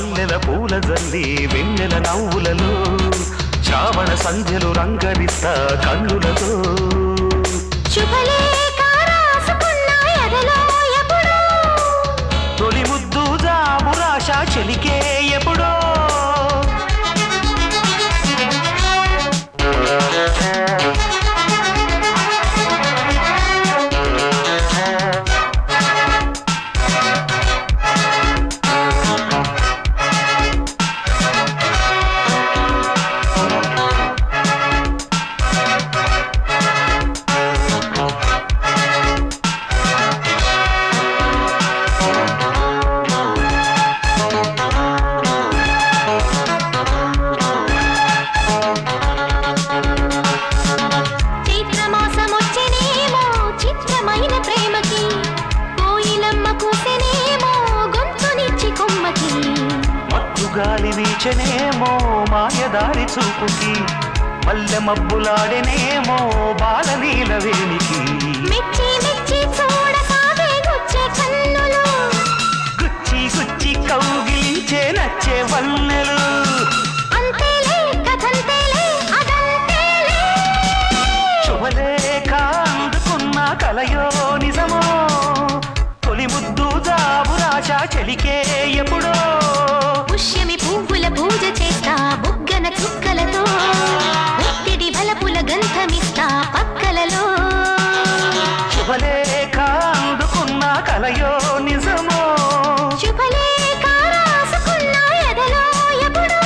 మల్లెల పూల జల్లి వెన్నెల నవ్వులలో చావణ సంధ్యలు రంగరిస్తా కన్నులతో శుభలేఖ రాసుకున్న ఎదలో ఎప్పుడో తొలి ముద్దు జాబు రాశ చెలికే ఎప్పుడో చైత్రమాసమొచ్చెనేమో చిత్రమైన ప్రేమకి కోయిలమ్మ కూసెనేమో గొంతునిచ్చి కొమ్మకి మత్తు గాలి వీచనేమో మాయదారి చూపుకి మల్లె మబ్బులాడెనేమో బాలనీల వేణికి మెచ్చి మెచ్చి చూడసాగే గుచ్చే కన్నులు గుచ్చి గుచ్చి కౌగిలించే నచ్చే వన్నెలు అంతేలే కథంతేలే అదంతేలే శుభలేఖ అందుకున్న కలయో నిజమో తొలి ముద్దు జాబు రాశ చెలికే ఎప్పుడో పుష్యమి పువ్వుల పూజ చేస్తా బుగ్గన చుక్కలతో ఒత్తిడి బలపుల గంధమిస్తా పక్కలలో శుభలేఖ అందుకున్న కలయో నిజమో శుభలేఖ రాసుకున్న ఎదలో ఎప్పుడో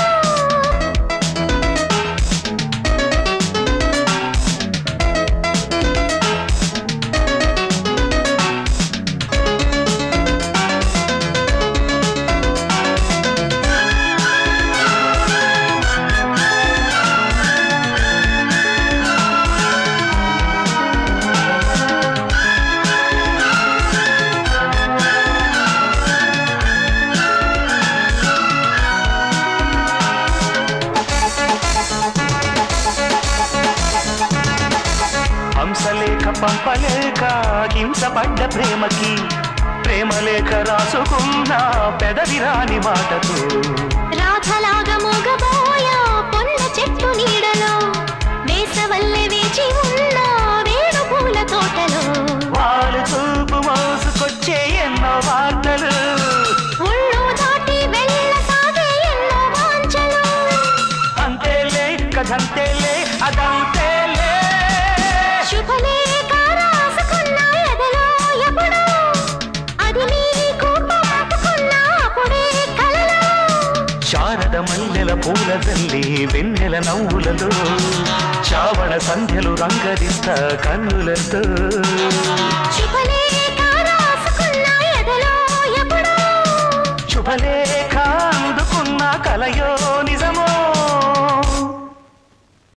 హంసలేఖ పంపలేక హింసపడ్డ ప్రేమకి ప్రేమలేఖ రాసుకున్న పెదవి రాని మాటతో రాధలాగా మూగబోయా పొన్న చెట్టు నీడలో వేసవల్లే వేచి ఉన్న వేణు పూల తోటలో వాళ్ళు చూపు మోసుకొచ్చే ఎన్నో వార్తలు ఒళ్ళు దాటి వెళ్ళసాగే ఎన్నో వాంఛలు అంతేలే కథంతేలే అదంతేలే శుభలేఖ రాసుకున్న ఎదలో ఎప్పుడో అది మీకు పాటుకున్న అప్పుడే కలలో శారద మల్లెల పూల తల్లి వెన్నెల నవ్వులలో చావణ సంధ్యలు రంగరిస్తా కన్నులతో